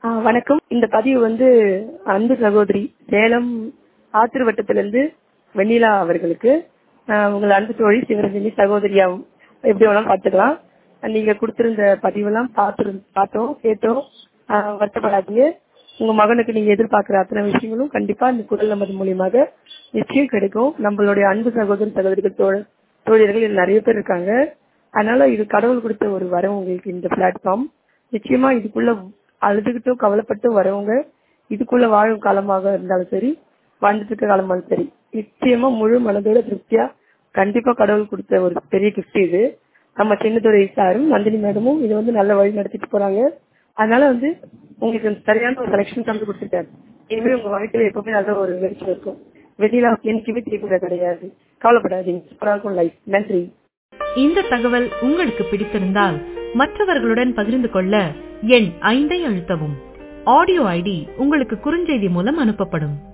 ஆ, வணக்கம் இந்த பதிவு வந்து அன்பு சகோதரி சேலம் ஆத்திரு வட்டத்திலிருந்து வெண்ணிலா அவர்களுக்கு ஆ, உங்கள் அன்பு தோழி சிவரஞ்சனி சகோதரியா எப்படி வேணாலும் பார்த்துக்கலாம் நீங்க கொடுத்திருந்த பதிவெல்லாம் பார்த்து பார்த்தோம் கேட்டோம் ஆ, வருத்தப்படாதீங்க உங்க மகனுக்கு நீங்க எதிர்பார்க்கிற அத்தனை விஷயங்களும் கண்டிப்பா இந்த குரல் நமது மூலியமாக நிச்சயம் கிடைக்கும் நம்மளுடைய அன்பு சகோதரி சகோதரிகள் தோழ- தோழியர்கள் இதுல நிறைய பேர் இருக்காங்க அதனால இது கடவுள் கொடுத்த ஒரு வரம் உங்களுக்கு இந்த பிளாட்ஃபார்ம் நிச்சயமா இதுக்குள்ள அழுதுகிட்டும் கவலைப்பட்டும் வரவங்க இதுக்குள்ள வாழும் காலமாக இருந்தாலும் சரி வாழ்ந்துட்டு இருக்க காலமாலும் சரி நிச்சயமா முழு மனதோட திருப்தியா கண்டிப்பா கடவுள் கொடுத்த ஒரு பெரிய கிஃப்ட் இது நம்ம சின்னதுரை சாரும் நந்தினி மேடமும் இது வந்து நல்ல வழி நடத்திட்டு போறாங்க அதனால வந்து உங்களுக்கு சரியான ஒரு செலெக்ஷன் தந்து கொடுத்துருக்காரு இனிமே உங்க வாழ்க்கையில எப்பவுமே நல்ல ஒரு வெளிச்சம் இருக்கும் வெளியில என்னைக்குமே தீர்ப்பு கிடையாது கவலைப்படாதீங்க சூப்பரா இருக்கும் லைஃப் நன்றி இந்த தகவல் உங்களுக்கு பிடித்திருந்தால் மற்றவர்களுடன் பகிர்ந்து கொள்ள எண் ஐந்தை அழுத்தவும் ஆடியோ ஐடி உங்களுக்கு குறுஞ்செய்தி மூலம் அனுப்பப்படும்